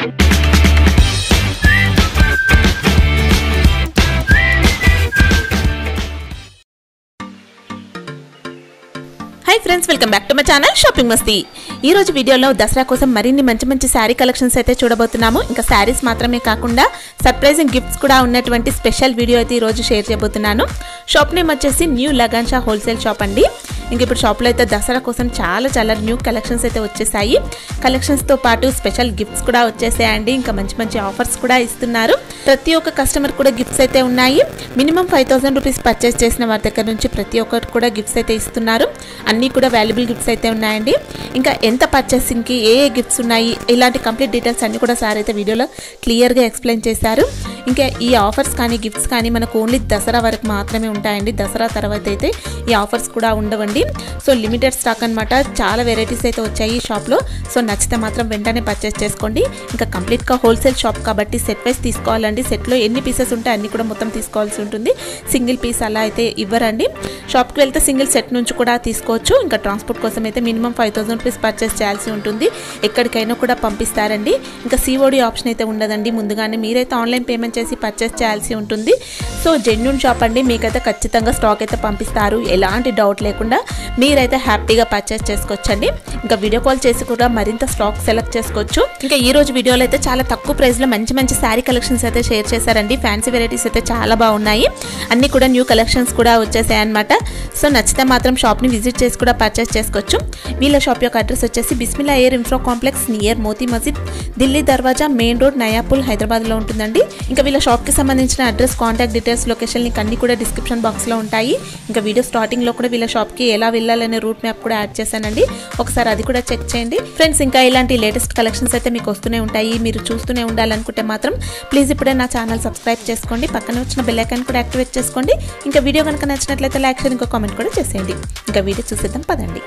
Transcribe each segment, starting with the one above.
Hi friends welcome back to my channel shopping Masti ఈ రోజు వీడియోలో దసరా కోసం మరిన్ని మంచి మంచి శారీ కలెక్షన్స్ అయితే చూడబోతున్నాము ఇంకా శారీస్ మాత్రమే కాకుండా సర్ప్రైజింగ్ గిఫ్ట్స్ కూడా ఉన్నటువంటి స్పెషల్ వీడియో అయితే ఈ రోజు షేర్ చేయబోతున్నాను షాప్ నేమ్ వచ్చేసి న్యూ లగాన్షా హోల్సేల్ షాప్ అండి ఇంక ఇప్పుడు షాప్లో అయితే దసరా కోసం చాలా చాలా న్యూ కలెక్షన్స్ అయితే వచ్చేసాయి కలెక్షన్స్తో పాటు స్పెషల్ గిఫ్ట్స్ కూడా వచ్చేసాయండి ఇంకా మంచి మంచి ఆఫర్స్ కూడా ఇస్తున్నారు ప్రతి ఒక్క కస్టమర్ కూడా గిఫ్ట్స్ అయితే ఉన్నాయి minimum five thousand rupees purchase చేసిన వారి దగ్గర నుంచి ప్రతి ఒక్కరు కూడా గిఫ్ట్స్ అయితే ఇస్తున్నారు అన్నీ కూడా వాల్యుబుల్ గిఫ్ట్స్ అయితే ఉన్నాయండి ఇంకా ఎంత పర్చేసింగ్కి ఏ ఏ గిఫ్ట్స్ ఉన్నాయి ఇలాంటి కంప్లీట్ డీటెయిల్స్ అన్ని కూడా సార్ అయితే వీడియోలో క్లియర్గా ఎక్స్ప్లెయిన్ చేశారు ఇంకా ఈ ఆఫర్స్ కానీ గిఫ్ట్స్ కానీ మనకు ఓన్లీ దసరా వరకు మాత్రమే ఉంటాయండి దసరా తర్వాత అయితే ఈ ఆఫర్స్ కూడా ఉండవండి సో లిమిటెడ్ స్టాక్ అనమాట చాలా వెరైటీస్ అయితే వచ్చాయి ఈ షాప్లో సో నచ్చితే మాత్రం వెంటనే పర్చేస్ చేసుకోండి ఇంకా కంప్లీట్గా హోల్సేల్ షాప్ కాబట్టి సెట్ వైస్ తీసుకోవాలండి సెట్లో ఎన్ని పీసెస్ ఉంటే అన్ని కూడా మొత్తం తీసుకోవాల్సి ఉంటుంది సింగిల్ పీస్ అలా అయితే ఇవ్వరండి షాప్కి వెళ్తే సింగిల్ సెట్ నుంచి కూడా తీసుకోవచ్చు ఇంకా ట్రాన్స్పోర్ట్ కోసం అయితే minimum five thousand rupees purchase చేయాల్సి ఉంటుంది ఎక్కడికైనా కూడా పంపిస్తారండి ఇంకా సిఓడి ఆప్షన్ అయితే ఉండదండి ముందుగానే మీరైతే ఆన్లైన్ పేమెంట్ చేసి పర్చేస్ చేయాల్సి ఉంటుంది సో జెన్యున్ షాప్ అండి మీకైతే ఖచ్చితంగా స్టాక్ అయితే పంపిస్తారు ఎలాంటి డౌట్ లేకుండా మీరైతే హ్యాపీగా పర్చేస్ చేసుకోవచ్చండి ఇంకా వీడియో కాల్ చేసి కూడా మరింత స్టాక్ సెలెక్ట్ చేసుకోవచ్చు ఇంకా ఈ రోజు వీడియోలో అయితే చాలా తక్కువ ప్రైస్లో మంచి మంచి శారీ కలెక్షన్స్ అయితే షేర్ చేశారండి ఫ్యాన్సీ వెరైటీస్ అయితే చాలా బాగున్నాయి అన్ని కూడా న్యూ కలెక్షన్స్ కూడా వచ్చేసాయి అనమాట సో నచ్చితే మాత్రం షాప్ని విజిట్ చేసి కూడా పర్చేస్ చేసుకోవచ్చు వీళ్ళ షాప్ యొక్క అడ్రస్ వచ్చేసి బిస్మిలా ఎయిర్ ఇన్ఫ్రో కాంప్లెక్స్ నియర్ మోతీ మసీద్ ఢిల్లీ దర్వాజా మెయిన్ రోడ్ నయాపూల్ హైదరాబాద్లో ఉంటుందండి ఇంకా వీళ్ళ షాప్కి సంబంధించిన address contact details location link అన్ని కూడా డిస్క్రిప్షన్ బాక్స్లో ఉంటాయి ఇంకా వీడియో స్టార్టింగ్లో కూడా వీళ్ళ షాప్కి ఎలా వెళ్ళాలనే రూట్ మ్యాప్ కూడా యాడ్ చేశానండి ఒకసారి అది కూడా చెక్ చేయండి ఫ్రెండ్స్ ఇంకా ఇలాంటి లేటెస్ట్ కలెక్షన్స్ అయితే మీకు వస్తూనే ఉంటాయి మీరు చూస్తూనే ఉండాలనుకుంటే మాత్రం ప్లీజ్ ఇప్పుడే నా ఛానల్ సబ్స్క్రైబ్ చేసుకోండి పక్కన వచ్చిన బెల్ ఐకాన్ కూడా యాక్టివేట్ చేసుకోండి ఇంకా వీడియో కనుక నచ్చినట్లయితే లైక్ షేర్ ఇంకో కామెంట్ కూడా చేసేయండి ఇంకా వీడియో చూసేద్దాం పదండి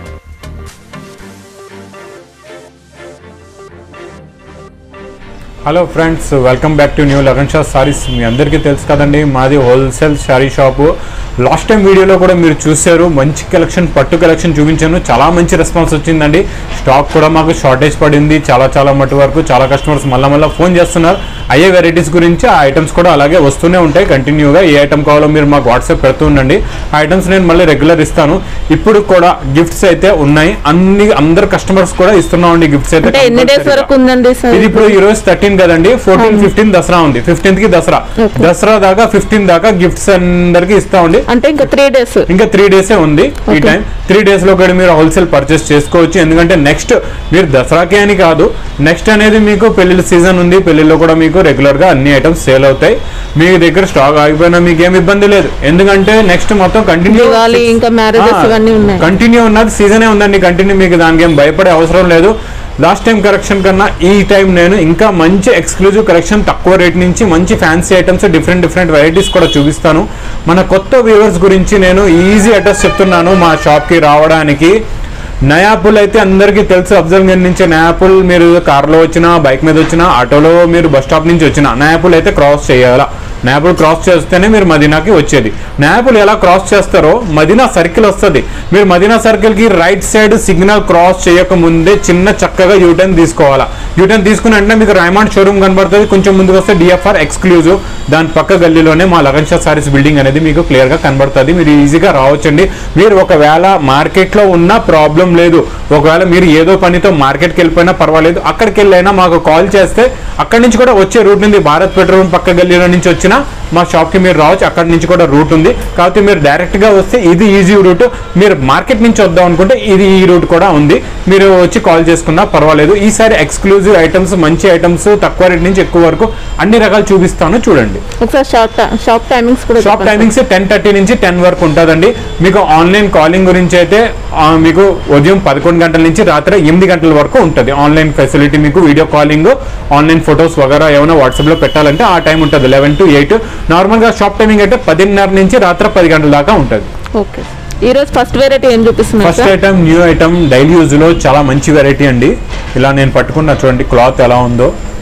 hello friends welcome back to new Lagan Shah saris మీ అందరికీ తెలుసు కదండి మాది wholesale sari shop last time వీడియోలో కూడా మీరు చూశారు మంచి కలెక్షన్ పట్టు కలెక్షన్ చూపించాను చాలా మంచి రెస్పాన్స్ వచ్చిందండి స్టాక్ కూడా మాకు షార్టేజ్ పడింది చాలా చాలా మటు వరకు చాలా కస్టమర్స్ మళ్ళీ మళ్ళీ ఫోన్ చేస్తున్నారు అయ్యే వెరైటీస్ గురించి ఆ ఐటమ్స్ కూడా అలాగే వస్తూనే ఉంటాయి కంటిన్యూగా ఏ ఐటమ్ కావాలో మీరు మాకు వాట్సాప్ పెడుతూ ఉండండి ఆ ఐటమ్స్ నేను మళ్ళీ రెగ్యులర్ ఇస్తాను ఇప్పుడు కూడా గిఫ్ట్స్ అయితే ఉన్నాయి అన్ని అందరు కస్టమర్స్ కూడా ఇస్తున్నామండి గిఫ్ట్స్ అయితే అంటే ఎన్ని డేస్ compulsory గా. వరకు ఉందండి సార్ ఇది ఇప్పుడు ఈ రోజు థర్టీన్ కదండి ఫోర్టీన్ ఫిఫ్టీన్ దసరా ఉంది ఫిఫ్టీన్త్ కి దసరా Okay. దసరా దాకా ఫిఫ్టీన్ దాకా గిఫ్ట్స్ అందరికి ఇస్తామండి అంటే ఇంకా త్రీ డేస్ ఇంకా త్రీ డేసే ఉంది ఈ Okay. టైం త్రీ డేస్ లో కూడా మీరు హోల్సేల్ పర్చేస్ చేసుకోవచ్చు ఎందుకంటే నెక్స్ట్ మీరు దసరాకే అని కాదు నెక్స్ట్ అనేది మీకు పెళ్లిళ్ళ సీజన్ ఉంది పెళ్లిలో కూడా మీకు రెగ్యులర్ గా అన్ని ఐటమ్స్ సేల్ అవుతాయి మీ దగ్గర స్టాక్ ఆగిపోయినా మీకు ఏం ఇబ్బంది లేదు ఎందుకంటే నెక్స్ట్ మొత్తం కంటిన్యూ దివాళీ ఇంకా మ్యారేజెస్ ఇవన్నీ ఉన్నాయి కంటిన్యూ ఉన్నది సీజనే ఉందండి కంటిన్యూ మీకు దానికి ఏం భయపడే అవసరం లేదు లాస్ట్ టైం కరెక్షన్ కన్నా ఈ టైం నేను ఇంకా మంచి ఎక్స్క్లూజివ్ కలెక్షన్ తక్కువ రేట్ నుంచి మంచి fancy items different different varieties కూడా చూపిస్తాను మన కొత్త వ్యూవర్స్ గురించి నేను ఈజీ అడ్రస్ చెప్తున్నాను మా షాప్కి రావడానికి నయాపుల్ అయితే అందరికీ తెలుసు అఫ్జల్ గంజ్ నుంచి నయాపుల్ మీరు కార్లో వచ్చినా బైక్ మీద వచ్చినా ఆటోలో మీరు బస్ స్టాప్ నుంచి వచ్చినా నయాపుల్ అయితే క్రాస్ చేయాలా నయాపుల్ క్రాస్ చేస్తేనే మీరు మదీనాకి వచ్చేది నయాపుల్ ఎలా క్రాస్ చేస్తారో మదీనా సర్కిల్ వస్తుంది మీరు మదీనా సర్కిల్కి రైట్ సైడ్ సిగ్నల్ క్రాస్ చేయక ముందే చిన్న చక్కగా యూటర్న్ తీసుకోవాలా యూటర్న్ తీసుకుని వెంటనే మీకు రైమాండ్ షోరూమ్ కనబడుతుంది కొంచెం ముందుకు వస్తే డిఎఫ్ఆర్ ఎక్స్క్లూజివ్ దాని పక్క గల్లీలోనే మా లగన్ షా సారీస్ బిల్డింగ్ అనేది మీకు క్లియర్ గా కనబడుతుంది మీరు ఈజీగా రావచ్చండి మీరు ఒకవేళ మార్కెట్ లో ఉన్న ప్రాబ్లం లేదు ఒకవేళ మీరు ఏదో పనితో మార్కెట్కి వెళ్ళిపోయినా పర్వాలేదు అక్కడికి వెళ్ళైనా మాకు కాల్ చేస్తే అక్కడి నుంచి కూడా వచ్చే రూట్ ఉంది భారత్ పెట్రోల్ పక్క గల్లీలో నుంచి వచ్చినా మా షాప్ కి మీరు రావచ్చు అక్కడి నుంచి కూడా రూట్ ఉంది కాబట్టి మీరు డైరెక్ట్ గా వస్తే ఇది ఈజీ రూట్ మీరు మార్కెట్ నుంచి వద్దాం అనుకుంటే ఇది ఈ రూట్ కూడా ఉంది మీరు వచ్చి కాల్ చేసుకున్నా పర్వాలేదు ఈసారి ఎక్స్క్లూజివ్ ఐటమ్స్ మంచి ఐటమ్స్ తక్కువ రేట్ నుంచి ఎక్కువ వరకు అన్ని రకాలు చూపిస్తాను చూడండి ఒకసారి షాప్ షాప్ టైమింగ్స్ కూడా షాప్ చెప్పండి. టైమింగ్స్ టెన్ థర్టీ నుంచి టెన్ వరకు ఉంటుందండి మీకు ఆన్లైన్ కాలింగ్ గురించి అయితే ఆ, మీకు ఉదయం పదకొండు గంటల నుంచి రాత్రి ఎనిమిది గంటల వరకు ఉంటుంది ఆన్లైన్ ఫెసిలిటీ మీకు వీడియో కాలింగ్ ఆన్లైన్ ఫొటోస్ వగేరా ఏమైనా వాట్సాప్ లో పెట్టాలంటే ఆ టైం ఉంటుంది లెవెన్ టు ఎయిట్ నార్మల్ గా షాప్ టైమింగ్ అయితే పదిన్నర నుంచి రాత్రి పది గంటల దాకా ఉంటుంది ఓకే ఈ రోజు ఫస్ట్ వెరైటీ ఏం చూపిస్తున్నారు first sir item new item daily use లో చాలా మంచి వెరైటీ అండి ఇలా నేను పట్టుకున్నా చూడండి క్లాత్ ఎలా ఉందో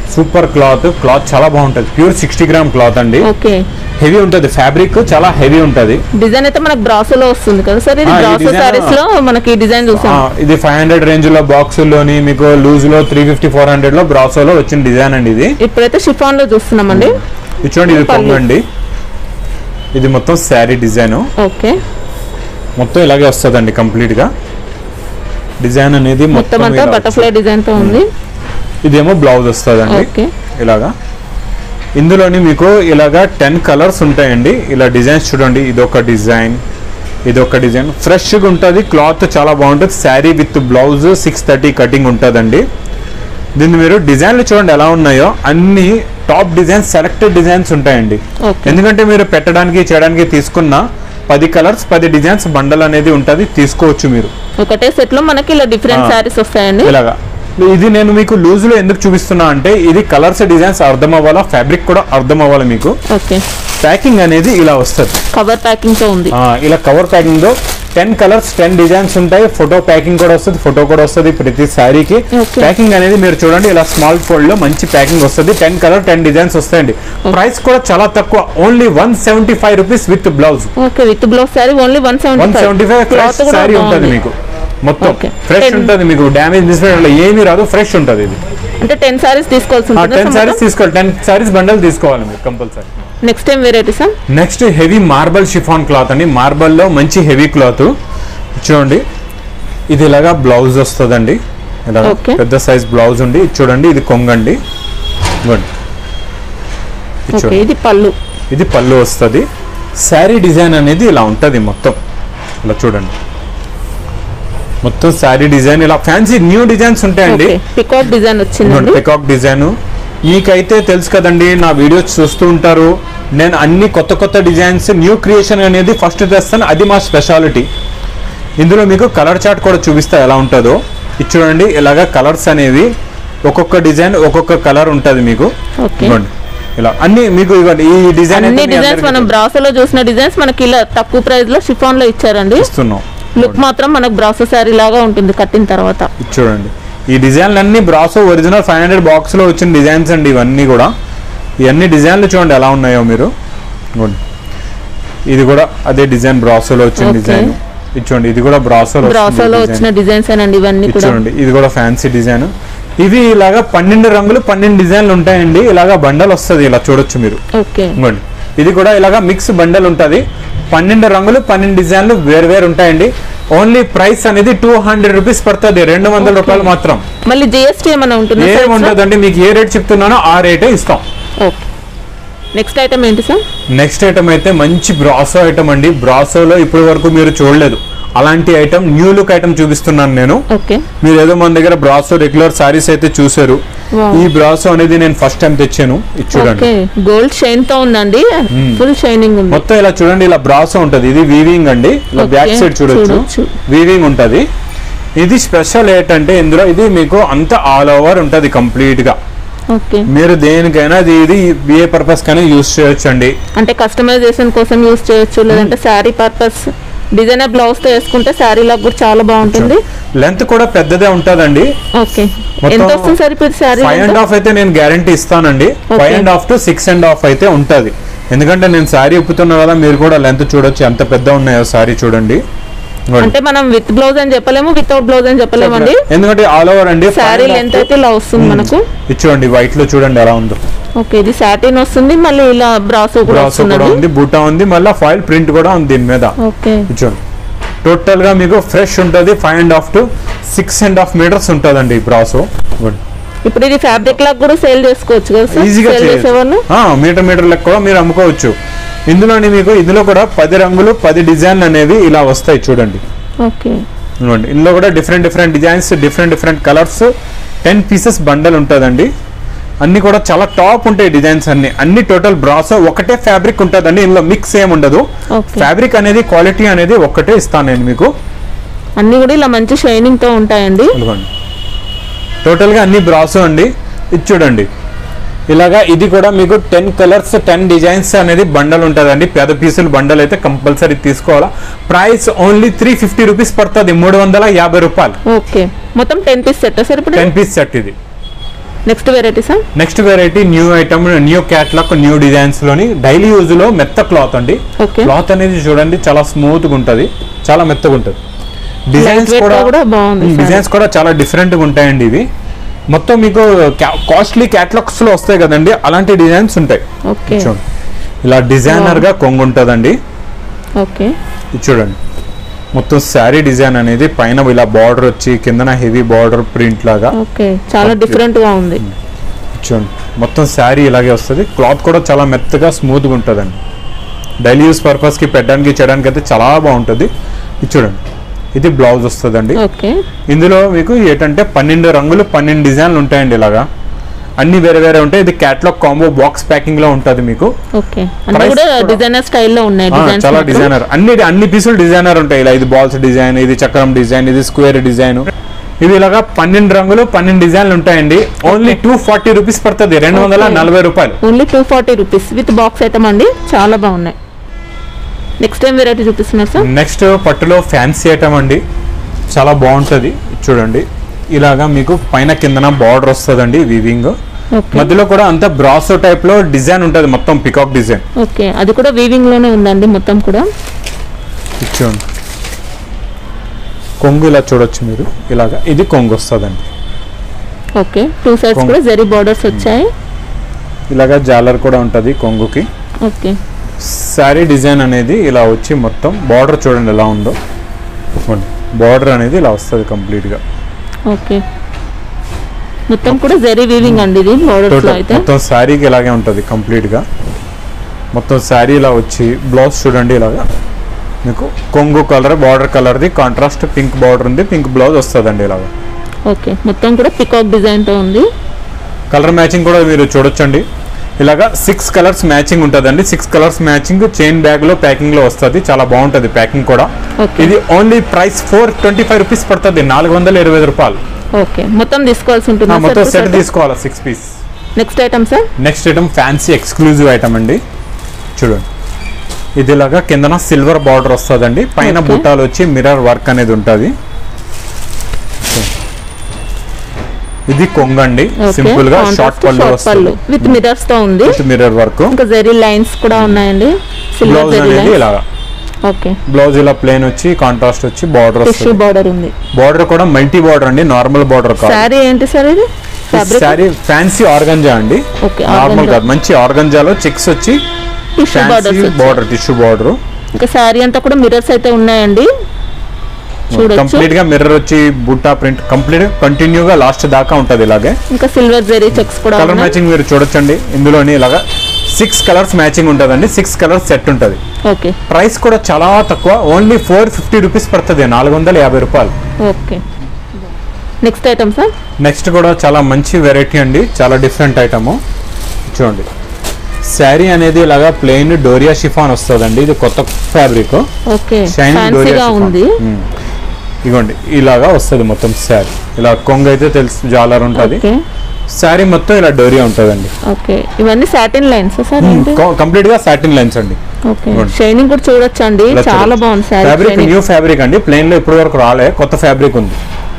సూపర్ క్లాత్ క్లాత్ చాలా బాగుంటుంది ప్యూర్ సిక్స్టీ గ్రామ్ క్లాత్ అండి ఓకే హెవీ ఉంటుంది ఫ్యాబ్రిక్ చాలా హెవీ ఉంటుంది డిజైన్ అయితే మనకు బ్రాసోలో వస్తుంది కదా సార్ ఇది ఆ, ఈ బ్రాసో design- సారీస్ లో మనకి డిజైన్ చూసాం ఆ, ఇది ఫైవ్ హండ్రెడ్ రేంజ్ లో బాక్స్ లోని మీకు లూజ్ లో త్రీ ఫిఫ్టీ ఫోర్ హండ్రెడ్ లో బ్రాసోలో వచ్చిన డిజైన్ అండి ఇది ఇప్పుడైతే షిఫాన్ లో చూస్తున్నామండి ఇది చూడండి ఇది పళ్ళు. పొంగండి ఇది మొత్తం శారీ డిజైన్ ఓకే మొత్తం ఇలాగే వస్తుందండి కంప్లీట్ గా డిజైన్ అనేది మొత్తం మొత్తం అంతా ఇలా బటర్ఫ్లై డిజైన్ తో ఉంది వస్తుంది. ఇదేమో బ్లౌజ్ వస్తుందండి ఓకే ఇలాగా ఇందులోని మీకు ఇలాగా టెన్ కలర్స్ ఉంటాయండి ఇలా డిజైన్స్ చూడండి ఇదొక డిజైన్ ఇదొక డిజైన్ ఫ్రెష్గా ఉంటుంది క్లాత్ చాలా బాగుంటుంది sari with blouse six thirty cutting ఉంటుందండి దీన్ని మీరు డిజైన్లు చూడండి ఎలా ఉన్నాయో అన్ని టాప్ డిజైన్స్ సెలెక్టెడ్ డిజైన్స్ ఉంటాయండి ఓకే ఎందుకంటే మీరు పెట్టడానికి చేయడానికి తీసుకున్న పది కలర్స్ పది డిజైన్స్ బండల్ అనేది ఉంటుంది తీసుకోవచ్చు మీరు ఒకటే సెట్ లో మనకి ఇలా డిఫరెంట్ ఆ. సారీస్ వస్తాయండి ఇలాగా ఇది నేను మీకు లూజ్ లో ఎందుకు చూపిస్తున్నా అంటే ఇది కలర్స్ డిజైన్స్ అర్థం అవ్వాలా ఫ్యాబ్రిక్ కూడా అర్థం అవ్వాలి మీకు ఓకే ప్యాకింగ్ అనేది ఇలా వస్తుంది కవర్ ప్యాకింగ్ తో ఉంది ఆ, ఇలా కవర్ ప్యాకింగ్ లో టెన్ కలర్స్ టెన్ డిజైన్స్ ఉంటాయి ఫోటో ప్యాకింగ్ కూడా వస్తుంది ఫోటో కూడా వస్తుంది ప్రతి శారీకి Okay. ప్యాకింగ్ అనేది మీరు చూడండి ఇలా స్మాల్ ఫోల్డ్ లో మంచి ప్యాకింగ్ వస్తుంది టెన్ కలర్ టెన్ డిజైన్స్ వస్తాయండి ప్రైస్ కూడా చాలా తక్కువ only one seventy five rupees with blouse okay with blouse sorry only one one seventy five fresh sari ఉంటుంది మీకు మొత్తం Okay. ఫ్రెష్ Ten- ఉంటుంది మీకు డ్యామేజ్ మిస్మేట్ ఏమీ రాదు ఫ్రెష్ ఉంటుంది ఇది అంటే టెన్ సారీస్ తీసుకోవాల్సి టెన్ సారీస్ ఉంటుంది తీసుకోవాలి టెన్ సారీస్ బండల్ తీసుకోవాలి మీరు compulsory next time varieties next heavy marble chiffon cloth అండి మార్బల్ లో మంచి హెవీ క్లాత్ చూడండి ఇది ఇలాగా బ్లౌజ్ వస్తుందండి ఇలాగా Okay. పెద్ద సైజ్ బ్లౌజ్ ఉండి ఇది చూడండి ఇది కొంగండి ఇదిగోండి. ఇది ఓకే చూడండి ఇది పళ్ళు ఇది పళ్ళు వస్తుంది శారీ డిజైన్ అనేది ఇలా ఉంటుంది మొత్తం ఇలా చూడండి మొత్తం శారీ డిజైన్ ఇలా ఫ్యాన్సీ న్యూ డిజైన్స్ ఉంటాయండి ఓకే పికాక్ డిజైన్ వచ్చిందండి పికాక్ డిజైన్ మీకైతే తెలుసు కదండి నా వీడియోస్ చూస్తూ ఉంటారు నేను అన్ని కొత్త కొత్త డిజైన్స్ న్యూ క్రియేషన్ అనేది ఫస్ట్ తెస్తాను అది మా స్పెషాలిటీ ఇందులో మీకు కలర్ చార్ట్ కూడా చూపిస్తా ఎలా ఉంటుందో ఇది చూడండి ఇలాగ కలర్స్ అనేవి ఒక్కొక్క డిజైన్ ఒక్కొక్క కలర్ ఉంటుంది మీకు ఓకే ఇదిగోండి ఇలా అన్ని మీకు ఇవ్వండి ఈ డిజైన్ అన్ని డిజైన్స్ మనం బ్రాసోలో చూసిన డిజైన్స్ మనకి ఇలా తక్కువ ప్రైస్ లో షిఫాన్ లో ఇచ్చారండి ఇస్తున్నాం లుక్ మాత్రం మనకు బ్రాసో శారీ లాగా ఉంటుంది కట్టిన తర్వాత ఇది చూడండి ఈ డిజైన్లు అన్ని Brasso original five hundred box లో వచ్చిన డిజైన్స్ అండి ఇవన్నీ కూడా ఇవన్నీ డిజైన్లు చూడండి ఎలా ఉన్నాయో మీరు ఇదిగోండి. ఇది కూడా అదే డిజైన్ బ్రాసోలో వచ్చిన Okay. డిజైన్ ఇది చూడండి ఇది కూడా బ్రాసోలో బ్రాసోలో వచ్చిన డిజైన్స్ అండి ఇవన్నీ ఇది కూడా చూడండి ఇది కూడా ఫ్యాన్సీ డిజైన్ ఇవి ఇలాగా పన్నెండు రంగులు పన్నెండు డిజైన్లు ఉంటాయండి ఇలాగా బండల్ వస్తుంది ఇలా చూడొచ్చు మీరు ఓకే ఇదిగోండి ఇది కూడా ఇలాగా మిక్స్ బండల్ ఉంటుంది పన్నెండు రంగులు పన్నెండు డిజైన్లు వేరు వేరు ఉంటాయండి ఓన్లీ ప్రైస్ అనేది టూ హండ్రెడ్ రూపీస్ పడుతుంది రెండు వందల రూపాయలు మాత్రం మళ్ళీ జిఎస్టీ ఏమైనా ఉంటుందా ఏం ఉండదండి మీకు ఏ రేట్ చెప్తున్నానో ఆ రేటే ఇస్తాం ఓకే నెక్స్ట్ ఐటమ్ ఏంటి సార్ నెక్స్ట్ ఐటమ్ అయితే మంచి బ్రాసో ఐటమ్ అండి బ్రాసోలో ఇప్పటి వరకు మీరు చూడలేదు అలాంటి ఐటమ్ న్యూ లుక్ ఐటమ్ చూపిస్తున్నాను నేను ఓకే మీరు ఏదో మన దగ్గర బ్రాసో రెగ్యులర్ సారీస్ అయితే చూసారు Wow. ఈ బ్రాసో అనేది నేను ఫస్ట్ టైం తెచ్చాను ఇది చూడండి ఓకే గోల్డ్ షైన్ తో ఉందండి ఫుల్ షైనింగ్ ఉంది మొత్తం ఇలా చూడండి ఇలా బ్రాసో ఉంటది ఇది వీవింగ్ అండి ఇలా Okay, బ్యాక్ సైడ్ చూడొచ్చు చూడొచ్చు. వీవింగ్ ఉంటది ఇది స్పెషల్ ఏంటంటే ఇందులో ఇది మీకు అంత ఆల్ ఓవర్ ఉంటది కంప్లీట్ గా ఓకే మీరు దేనికైనా ఇది ఇది ఏ పర్పస్ కైనా యూస్ చేయొచ్చు అండి అంటే కస్టమైజేషన్ కోసం యూస్ చేయొచ్చు లేదంటే శారీ పర్పస్ డిజైనర్ బ్లౌజ్ తో వేసుకుంటే శారీ లాగా కూడా చాలా బాగుంటుంది లెంత్ కూడా పెద్దదే ఉంటదండి ఓకే మొత్తం ఎంత వస్తుంది సార్ ఇప్పుడు శారీ ఫైవ్ అండ్ హాఫ్ అయితే నేను గ్యారంటీ ఇస్తానండి Okay. Five and half to six and half అయితే ఉంటది ఎందుకంటే నేను శారీ ఉప్పుతున్నా కదా మీరు కూడా లెంత్ చూడొచ్చు ఎంత పెద్ద ఉన్నాయో శారీ చూడండి ఇదిగోండి. అంటే మనం విత్ బ్లౌజ్ అని చెప్పలేము వితౌట్ బ్లౌజ్ అని చెప్పలేమండి ఎందుకంటే ఆల్ ఓవర్ అండి శారీ లెంత్ అయితే ఇలా వస్తుంది మనకు ఇది చూడండి వైట్ లో చూడండి ఎలా ఉందో ఓకే ఇది సాటిన్ వస్తుంది మళ్ళీ ఇలా బ్రాసో కూడా బ్రాసో కూడా వస్తుందండి ఉంది బూటా ఉంది మళ్ళీ ఫాయిల్ ప్రింట్ కూడా ఉంది దీని మీద ఓకే ఇది చూడండి టోటల్ గా మీకు ఫ్రెష్ ఉంటది five and half to six and half metres ఉంటదండి ఈ బ్రాసో ఇప్పుడు ఇది ఫ్యాబ్రిక్ లాగా కూడా సేల్ చేసుకోవచ్చు కదా సార్ ఈజీగా సేల్ చేసేవాళ్ళు చేయొచ్చు మీటర్ మీటర్ లెక్క కూడా మీరు అమ్ముకోవచ్చు ఇందులోని మీకు ఇందులో కూడా పది రంగులు పది డిజైన్లు అనేవి ఇలా వస్తాయి చూడండి ఓకే ఇదిగోండి ఇందులో కూడా different different designs different different colours ten pieces bundle ఉంటుందండి అన్ని కూడా చాలా టాప్ ఉంటాయి డిజైన్స్ అన్ని అన్ని టోటల్ బ్రాసో ఒకటే ఫ్యాబ్రిక్ ఉంటుందండి ఇందులో మిక్స్ ఏం ఉండదు Okay. ఫ్యాబ్రిక్ అనేది క్వాలిటీ అనేది ఒక్కటే ఇస్తాను నేను మీకు అన్ని కూడా ఇలా మంచి షైనింగ్ తో ఉంటాయండి ఇదిగోండి టోటల్గా అన్ని బ్రాసో అండి ఇది చూడండి ఇలాగా ఇది కూడా మీకు టెన్ కలర్స్ టెన్ డిజైన్స్ అనేది బండల్ ఉంటుందండి పెద్ద పీసులు బండల్ అయితే కంపల్సరీ తీసుకోవాలా price only three fifty rupees పడుతుంది మూడు వందల యాభై రూపాయలు ఓకే మొత్తం టెన్ పీస్ సెట్ సార్ ఇప్పుడు టెన్ పీస్ సెట్ ఇది next variety sir next variety new item new catalogue new designs లోని డైలీ యూజ్ లో మెత్త క్లాత్ అండి ఓకే క్లాత్ అనేది చూడండి చాలా స్మూత్ గా ఉంటది చాలా మెత్తగా ఉంటది డిజైన్స్ weight కూడా గా కూడా బాగుంది సార్. డిజైన్స్ కూడా చాలా డిఫరెంట్ గా ఉంటాయండి ఇవి మొత్తం మీకు కాస్ట్లీ క్యాటలాగ్స్ లో వస్తాయి కదండి అలాంటి డిజైన్స్ ఉంటాయి ఓకే చూడండి ఇలా డిజైనర్ గా కొంగు ఉంటుందండి ఓకే ఇది చూడండి మొత్తం శారీ డిజైన్ అనేది పైన ఇలా బార్డర్ వచ్చి కిందన హెవీ బార్డర్ ప్రింట్ లాగా ఓకే చాలా డిఫరెంట్ గా ఉంది చూడండి మొత్తం శారీ ఇలాగే వస్తుంది క్లాత్ కూడా చాలా మెత్తగా స్మూత్గా ఉంటుందండి డైలీ యూస్ పర్పస్కి పెట్టడానికి చేయడానికి అయితే చాలా బాగుంటుంది ఇది చూడండి ఇది బ్లౌజ్ వస్తుందండి ఓకే ఇందులో మీకు ఏంటంటే పన్నెండు రంగులు పన్నెండు డిజైన్లు ఉంటాయండి ఇలాగా అన్ని వేరే వేరే ఉంటాయి ఇది క్యాట్లాగ్ కాంబో బాక్స్ ప్యాకింగ్ లో ఉంటుంది మీకు ఓకే అన్ని Price కూడా కూడా- డిజైనర్ స్టైల్లో ఉన్నాయి ఆ, డిజైన్స్ చాలా డిజైనర్ అన్ని అన్ని పీసులు డిజైనర్ ఉంటాయి ఇలా ఇది బాల్స్ డిజైన్ ఇది చక్రం డిజైన్ ఇది స్క్వేర్ డిజైన్ ఇవి ఇలాగా పన్నెండు రంగులు పన్నెండు డిజైన్లు ఉంటాయండి ఓన్లీ టూ ఫార్టీ రూపీస్ పడుతుంది రెండు వందల Okay. నలభై రూపాయలు only two forty rupees with box item అండి చాలా బాగున్నాయి నెక్స్ట్ టైం వెరైటీ చూపిస్తున్నారు సార్ నెక్స్ట్ పట్టులో ఫ్యాన్సీ ఐటమ్ అండి చాలా బాగుంటుంది చూడండి ఇలాగా మీకు పైన కిందన బార్డర్ వస్తుందండి వీవింగ్ ఓకే మధ్యలో కూడా అంతా బ్రాసో టైప్ లో డిజైన్ ఉంటుంది మొత్తం పికాక్ డిజైన్ ఓకే అది కూడా వీవింగ్ లోనే ఉందండి మొత్తం కూడా చూడండి కొంగు ఇలా చూడొచ్చు మీరు ఇలాగా ఇది కొంగు వస్తుందండి ఓకే టూ సైడ్స్ కొంగు. కూడా జరీ బార్డర్స్ వచ్చాయి ఇలాగా జాలర్ కూడా ఉంటుంది కొంగుకి ఓకే శారీ డిజైన్ అనేది ఇలా వచ్చి మొత్తం బార్డర్ చూడండి ఎలా ఉందో బార్డర్ అనేది ఇలా వస్తుంది కంప్లీట్గా ఓకే మొత్తం కూడా జరీ వీవింగ్ అండి ఇది బార్డర్స్ లో టోటల్ అయితే మొత్తం శారీకి ఇలాగే ఉంటుంది కంప్లీట్గా మొత్తం శారీ ఇలా వచ్చి బ్లౌజ్ చూడండి ఇలాగా మీకు కొంగు కలర్ బార్డర్ కలర్ది కాంట్రాస్ట్ పింక్ బార్డర్ ఉంది పింక్ బ్లౌజ్ వస్తుందండి ఇలాగా ఓకే మొత్తం కూడా పికాక్ డిజైన్ తో ఉంది కలర్ మ్యాచింగ్ కూడా మీరు చూడొచ్చండి ఇలాగా సిక్స్ కలర్స్ మ్యాచింగ్ ఉంటుందండి six colours matching chain bag లో ప్యాకింగ్ లో వస్తుంది చాలా బాగుంటుంది ప్యాకింగ్ కూడా ఓకే ఇది only price four twenty five rupees పడుతుంది నాలుగు వందల ఇరవై ఐదు రూపాయలు ఓకే మొత్తం తీసుకోవాల్సి ఆ, ఉంటుంది మొత్తం సెట్ తీసుకోవాలి six piece next item sir next item fancy exclusive item అండి చూడండి ఇది ఇలాగా కిందన సిల్వర్ బార్డర్ వస్తుందండి పైన Okay. బుట్టాలు వచ్చి మిర్రర్ వర్క్ అనేది ఉంటుంది ఇది కొంగండి సింపుల్ గా షార్ట్ పళ్ళు వస్తుంది విత్ మిరర్స్ తో ఉంది విత్ మిర్రర్ వర్క్ ఇంకా జరీ లైన్స్ కూడా ఉన్నాయండి సిల్వర్ బ్లౌజ్ జరీ అనేది లైన్స్ ఇలాగా ఓకే బ్లౌజ్ ఇలా ప్లేన్ వచ్చి కాంట్రాస్ట్ వచ్చి బార్డర్ టిష్యూ వస్తుంది బార్డర్ ఉంది బార్డర్ కూడా మల్టీ బార్డర్ అండి నార్మల్ బార్డర్ కాదు శారీ ఏంటి సార్ ఇది ఫ్యాబ్రిక్ శారీ ఫ్యాన్సీ ఆర్గంజా అండి ఓకే నార్మల్ కాదు మంచి ఆర్గంజాలో చెక్స్ వచ్చి tissue fancy borders border tissue border ఇంకా శారీ అంతా కూడా మిరర్స్ అయితే ఉన్నాయండి చూడొచ్చు కంప్లీట్ గా మిర్రర్ వచ్చి బుట్టా ప్రింట్ కంప్లీట్ కంటిన్యూ గా లాస్ట్ దాకా ఉంటది ఇలాగే ఇంకా సిల్వర్ జరీ చెక్స్ కూడా కలర్ ఉన్నాయి మ్యాచింగ్ మీరు చూడొచ్చండి ఇందులోని ఇలాగా సిక్స్ కలర్స్ మ్యాచింగ్ ఉంటుందండి సిక్స్ కలర్స్ సెట్ ఉంటుంది ఓకే ప్రైస్ కూడా చాలా తక్కువ ఓన్లీ ఫోర్ ఫిఫ్టీ రూపీస్ పడుతుంది నాలుగు వందల యాభై రూపాయలు okay next item sir next కూడా చాలా మంచి వెరైటీ అండి చాలా డిఫరెంట్ ఐటము చూడండి శారీ అనేది ఇలాగా ప్లెయిన్ డోరియా షిఫాన్ వస్తుందండి ఇది కొత్త ఫ్యాబ్రిక్ ఓకే షైనింగ్ డోరియా ఫ్యాన్సీగా ఉంది ఇగోండి ఇలాగా వస్తుంది మొత్తం శారీ ఇలా కొంగ అయితే తెలుసు జాలర్ ఉంటుంది ఓకే శారీ మొత్తం ఇలా డోరియా ఉంటుందండి ఓకే ఇవన్నీ సాటిన్ లైన్స్ సార్ ఏంటి కంప్లీట్ గా సాటిన్ లైన్స్ అండి ఓకే ఇవ్వండి. షైనింగ్ కూడా చూడొచ్చండి చాలా బాగుంది sari fabric shining new fabric అండి ప్లేన్ లో ఇప్పటి వరకు రాలే కొత్త ఫ్యాబ్రిక్ ఉంది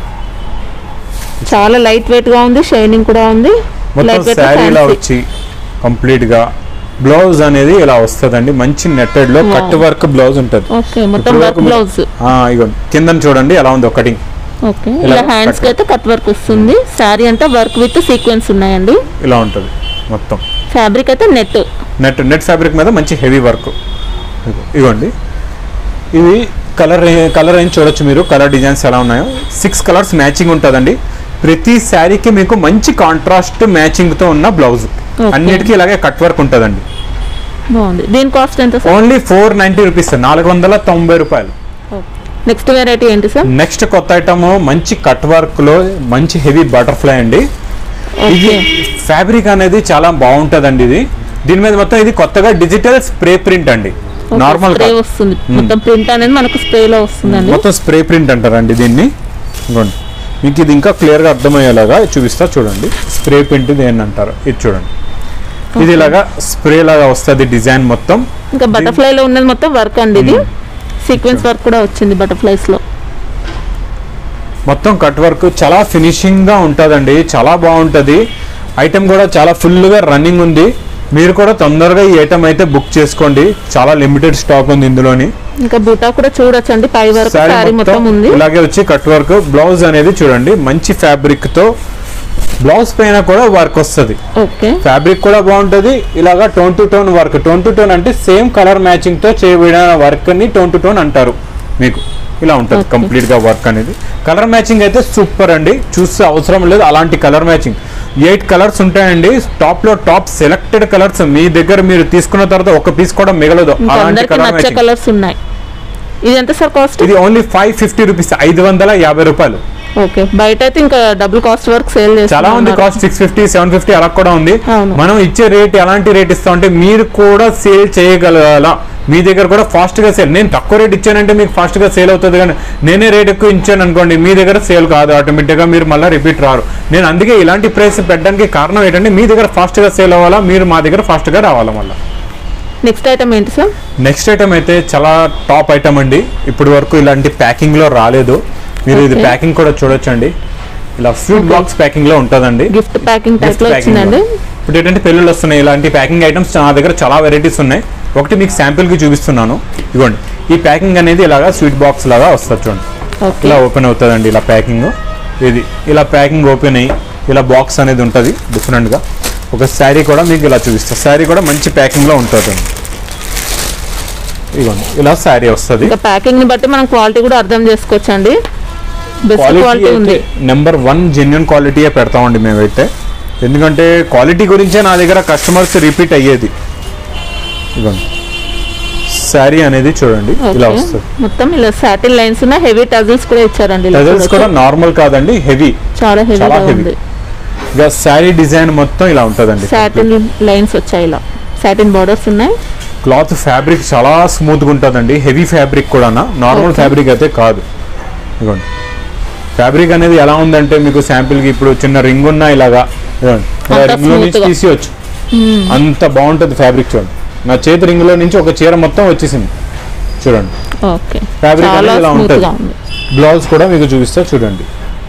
చాలా లైట్ వెయిట్ గా ఉంది షైనింగ్ కూడా ఉంది మొత్తం లైట్ వెయిట్ శారీ ఇలా వచ్చి కంప్లీట్ గా బ్లౌజ్ అనేది ఇలా వస్తుందండి మంచి నెట్టెడ్ లో కట్ Wow. వర్క్ బ్లౌజ్ ఉంటుంది ఓకే మొత్తం ఇప్పుడు వర్క్ వరకు బ్లౌజ్ ఇగోండి కింద చూడండి ఎలా ఉంది ఒకటి ఓకే ఇలా ఇలా హ్యాండ్స్ కి cut అయితే కట్ వర్క్ వస్తుంది శారీ అంతా వర్క్ విత్ సీక్వెన్స్ ఉన్నాయండి ఇలా ఉంటుంది మొత్తం ఫ్యాబ్రిక్ అయితే నెట్ నెట్ నెట్ ఫ్యాబ్రిక్ మీద మంచి హెవీ వర్క్ ఇవ్వండి ఇవి కలర్ కలర్ ఏం చూడొచ్చు మీరు కలర్ డిజైన్స్ ఎలా ఉన్నాయో సిక్స్ కలర్స్ మ్యాచింగ్ ఉంటుందండి ప్రతి శారీకి మీకు మంచి కాంట్రాస్ట్ మ్యాచింగ్ తో ఉన్న బ్లౌజ్ Okay. అన్నిటికీ ఇలాగే కట్ వర్క్ ఉంటుందండి బాగుంది దీని కాస్ట్ ఎంత sir only four ninety rupees నాలుగు వందల తొంభై రూపాయలు నెక్స్ట్ వెరైటీ ఏంటి సార్ నెక్స్ట్ కొత్త ఐటమ్ మంచి కట్ వర్క్ లో మంచి హెవీ బటర్ఫ్లై అండి ఇది ఓకే ఫ్యాబ్రిక్ అనేది చాలా బాగుంటదండి ఇది దీని మీద మొత్తం ఇది కొత్తగా డిజిటల్ స్ప్రే ప్రింట్ అండి నార్మల్ స్ప్రే వస్తుంది మొత్తం ప్రింట్ అనేది మనకు స్ప్రే లో వస్తుందండి మొత్తం స్ప్రే ప్రింట్ అంటారండి దీన్ని ఇదిగోండి మీకు ఇది ఇంకా క్లియర్ గా అర్థమయ్యేలాగా చూపిస్తా చూడండి స్ప్రే ప్రింట్ ఇది అంటారు ఇది చూడండి ఇది ఇలాగా స్ప్రే లాగా వస్తుంది డిజైన్ మొత్తం ఇంకా బటర్ఫ్లై లో ఉన్నది మొత్తం వర్క్ అండి ఇది సీక్వెన్స్ వర్క్ కూడా వచ్చింది బటర్ఫ్లైస్ లో మొత్తం కట్ వర్క్ చాలా ఫినిషింగ్ గా ఉంటుందండి చాలా బాగుంటది ఐటమ్ కూడా చాలా ఫుల్గా రన్నింగ్ ఉంది మీరు కూడా తొందరగా ఈ ఐటమ్ అయితే బుక్ చేసుకోండి చాలా లిమిటెడ్ స్టాక్ ఉంది ఇందులోని ఇంకా బుటా కూడా చూడొచ్చండి పై వరకు శారీ శారీ మొత్తం ఉంది ఇలాగే వచ్చి కట్ వర్క్ బ్లౌజ్ అనేది చూడండి మంచి ఫ్యాబ్రిక్ తో బ్లౌజ్ పైన కూడా వర్క్ వస్తుంది ఓకే ఫ్యాబ్రిక్ కూడా బాగుంటది ఇలాగా tone to tone work tone to tone అంటే సేమ్ కలర్ మ్యాచింగ్ తో చేయబడిన వర్క్ ని టోన్ టు టోన్ అంటారు మీకు ఇలా ఉంటుంది Okay. కంప్లీట్ గా వర్క్ అనేది కలర్ మ్యాచింగ్ అయితే సూపర్ అండి చూస్తే అవసరం లేదు అలాంటి కలర్ మ్యాచింగ్ ఎయిట్ కలర్స్ ఉంటాయండి టాప్ లో టాప్ సెలెక్టెడ్ కలర్స్ మీ దగ్గర మీరు తీసుకున్న తర్వాత ఒక పీస్ కూడా మిగలదు ఇంకా అలాంటి అందరికి కలర్ నచ్చే మ్యాచింగ్ కలర్స్ ఉన్నాయి ఇది ఎంత సార్ కాస్ట్ ఇది ఓన్లీ ఫైవ్ ఫిఫ్టీ రూపీస్ ఐదు వందల యాభై రూపాయలు ఓకే బయట అయితే ఇంకా డబుల్ కాస్ట్ వరకు సేల్ చాలా ఉంది చేస్తున్నారు cost six fifty seven fifty అలా కూడా ఉంది అవును. మనం ఇచ్చే రేట్ ఎలాంటి రేట్ ఇస్తాం అంటే మీరు కూడా సేల్ చేయగలగాల మీ దగ్గర కూడా ఫాస్ట్ గా సేల్ నేను తక్కువ రేట్ ఇచ్చానంటే మీకు ఫాస్ట్ గా సేల్ అవుతుంది కానీ నేనే రేట్ ఎక్కువ ఇచ్చాను అనుకోండి మీ దగ్గర సేల్ కాదు ఆటోమేటిక్ గా మీరు మళ్ళీ రిపీట్ రారు నేను అందుకే ఇలాంటి ప్రైస్ పెట్టడానికి కారణం ఏంటంటే మీ దగ్గర ఫాస్ట్ గా సేల్ అవ్వాలా మీరు మా దగ్గర ఫాస్ట్ గా రావాలా మళ్ళీ నెక్స్ట్ ఐటమ్ ఏంటి సార్ నెక్స్ట్ ఐటమ్ అయితే చాలా టాప్ ఐటమ్ అండి ఇప్పటి వరకు ఇలాంటి ప్యాకింగ్ లో రాలేదు మీరు ఇది Okay. ప్యాకింగ్ కూడా చూడొచ్చండి ఇలా స్వీట్ బాక్స్ ప్యాకింగ్ లో ఉంటుందండి గిఫ్ట్ ప్యాకింగ్ టైప్ గిఫ్ట్ లో ప్యాకింగ్ వచ్చిందండి ఇప్పుడు ఏంటంటే పెళ్ళిళ్ళు వస్తున్నాయి ఇలాంటి ప్యాకింగ్ ఐటమ్స్ నా దగ్గర చాలా వెరైటీస్ ఉన్నాయి ఒకటి మీకు శాంపిల్ కి చూపిస్తున్నాను ఇదిగోండి ఈ ప్యాకింగ్ అనేది ఇలాగా స్వీట్ బాక్స్ లాగా వస్తుంది చూడండి ఓకే ఇలా ఓపెన్ అవుతుందండి ఇలా ప్యాకింగ్ ఇది ఇలా ప్యాకింగ్ ఓపెన్ అయ్యి ఇలా బాక్స్ అనేది ఉంటుంది డిఫరెంట్ గా ఒక శారీ కూడా మీకు ఇలా చూపిస్తా శారీ కూడా మంచి ప్యాకింగ్ లో ఉంటుంది ఇదిగోండి ఇలా శారీ వస్తుంది ఇంకా ప్యాకింగ్ ని బట్టి మనం క్వాలిటీ కూడా అర్థం చేసుకోవచ్చు అండి బెస్ట్ క్వాలిటీ క్వాలిటీ ఉంది అయితే నెంబర్ వన్ జెన్యున్ క్వాలిటీయే పెడతామండి మేమైతే ఎందుకంటే క్వాలిటీ గురించే నా దగ్గర కస్టమర్స్ రిపీట్ అయ్యేది ఇదిగోండి శారీ అనేది చూడండి ఇలా ఓకే వస్తుంది మొత్తం ఇలా సాటిన్ లైన్స్ ఉన్న హెవీ టజిల్స్ కూడా ఇచ్చారండి ఇలా టజల్స్ కూడా చూడొచ్చు. నార్మల్ కాదండి హెవీ చాలా హెవీగా చాలా heavy. ఉంది ఇక శారీ డిజైన్ మొత్తం ఇలా ఉంటుందండి సాటిన్ లైన్స్ వచ్చాయి ఇలా సాటిన్ బార్డర్స్ ఉన్నాయి క్లాత్ ఫ్యాబ్రిక్ చాలా స్మూత్ గా ఉంటుందండి హెవీ ఫ్యాబ్రిక్ కూడా నార్మల్ Okay. ఫ్యాబ్రిక్ అయితే కాదు ఇదిగోండి ఫ్యాబ్రిక్ అనేది ఎలా ఉందంటే మీకు శాంపిల్ కి ఇప్పుడు చిన్న రింగ్ ఉన్నా ఇలాగా ఇదిగోండి. ఇలా అంత రింగ్ లో నుంచి smooth గా. తీసేయచ్చు అంత బాగుంటుంది ఫ్యాబ్రిక్ చూడండి నా చేతి రింగ్ లో నుంచి ఒక చీర మొత్తం వచ్చేసింది చూడండి ఓకే Fabric చాలా అనేది ఇలా స్మూత్ ఉంటది. గా ఉంది బ్లౌజ్ కూడా మీకు చూపిస్తా చూడండి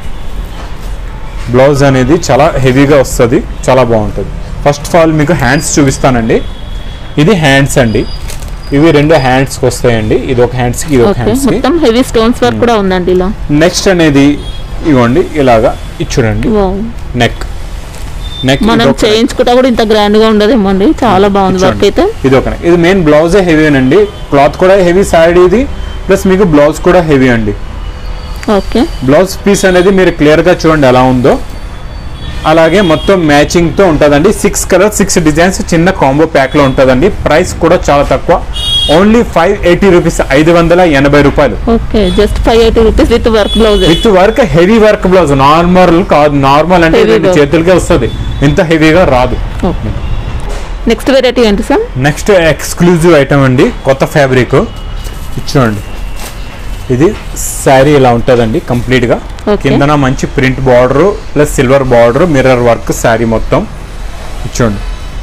బ్లౌజ్ అనేది చాలా హెవీగా వస్తుంది చాలా బాగుంటుంది ఫస్ట్ ఆఫ్ ఆల్ మీకు హ్యాండ్స్ చూపిస్తానండి ఇది హ్యాండ్స్ అండి ఇవి రెండు హ్యాండ్స్కి వస్తాయండి ఇది ఒక హ్యాండ్స్కి ఇది ఒక ఓకే హ్యాండ్స్కి మొత్తం హెవీ స్టోన్స్ వర్క్ కూడా ఉందండి ఇలా నెక్స్ట్ అనేది ఇవ్వండి ఇలాగా ఇది చూడండి వావ్. నెక్ నెక్ మనం చేయించుకుంటా కూడా ఇంత గ్రాండ్ గా ఉండదేమో అండి చాలా బాగుంది వర్క్ అయితే ఇది ఒక neck. ఇది మెయిన్ బ్లౌజే హెవీ అండి క్లాత్ కూడా హెవీ శారీ ఇది ప్లస్ మీకు బ్లౌజ్ కూడా హెవీ అండి ఓకే బ్లౌజ్ పీస్ అనేది మీరు క్లియర్ గా చూడండి ఎలా ఉందో అలాగే మొత్తం మ్యాచింగ్ తో ఉంటుందండి సిక్స్ కలర్ సిక్స్ డిజైన్స్ చిన్న కాంబో ప్యాక్ లో ఉంటుందండి ప్రైస్ కూడా చాలా తక్కువ ఓన్లీ ఫైవ్ ఎయిటీ రూపీస్ ఐదు వందల ఎనభై రూపాయలు okay just five eighty rupees with work blouse with work heavy work blouse normal కాదు నార్మల్ అంటే Heavy రెండు work. చేతులకే వస్తుంది ఇంత హెవీగా రాదు ఓకే నెక్స్ట్ వెరైటీ ఏంటి సార్ నెక్స్ట్ ఎక్స్క్లూజివ్ ఐటమ్ అండి కొత్త ఫ్యాబ్రిక్ చూడండి ఇది శారీ ఇలా ఉంటుందండి కంప్లీట్ గా Okay. కిందన మంచి print border plus silver border mirror work sari మొత్తం ఇది చూడండి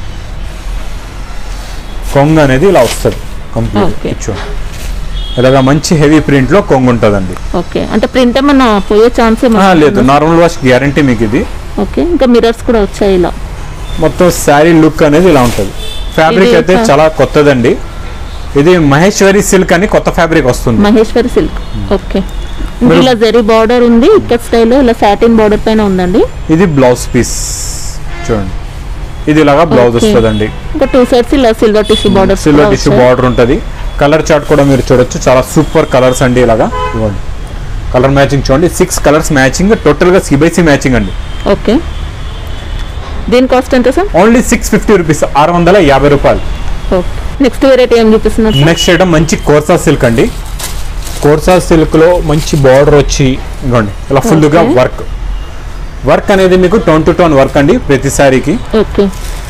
కొంగు అనేది ఇలా వస్తుంది కంప్లీట్ Okay. చూడండి ఇలాగా మంచి హెవీ ప్రింట్ లో కొంగు ఉంటుందండి ఓకే అంటే ప్రింట్ ఏమన్నా పోయే ఛాన్స్ ఆ, లేదు నార్మల్ వాష్ గ్యారంటీ మీకు ఇది ఓకే ఇంకా మిరర్స్ కూడా వచ్చాయి ఇలా మొత్తం శారీ లుక్ అనేది ఇలా ఉంటుంది ఫ్యాబ్రిక్ ఇది అయితే ఒక- చాలా కొత్తదండి ఇది మహేశ్వరి సిల్క్ అని కొత్త ఫ్యాబ్రిక్ వస్తుంది మహేశ్వరి సిల్క్ ఓకే ఇంకా మీరు- ఇలా జరీ బార్డర్ ఉంది ఇక్కడ స్టైల్ ఇలా సాటిన్ బార్డర్ పైన ఉందండి ఇది బ్లౌజ్ పీస్ చూడండి ఇది ఇలాగా బ్లౌజ్ Okay. వస్తుందండి ఇంకా టూ సైడ్స్ ఇలా silver tissue border silver tissue border ఉంటుంది కలర్ చార్ట్ కూడా మీరు చూడొచ్చు చాలా సూపర్ కలర్స్ అండి ఇలాగా ఇవ్వండి కలర్ మ్యాచింగ్ చూడండి సిక్స్ కలర్స్ మ్యాచింగ్ టోటల్ గా సిబైసి మ్యాచింగ్ అండి ఓకే దీని కాస్ట్ ఎంత sir only six fifty rupees ఆరు వందల యాభై రూపాయలు ఓకే నెక్స్ట్ వెరైటీ ఏం చూపిస్తున్నారు సార్ నెక్స్ట్ ఐటమ్ మంచి కోర్సా సిల్క్ అండి కోర్సా సిల్క్ లో మంచి బార్డర్ వచ్చి ఇవ్వండి ఇలా ఫుల్ గా Okay. వర్క్ వర్క్ అనేది మీకు టోన్ టు టోన్ వర్క్ అండి ప్రతి సారీకి ఓకే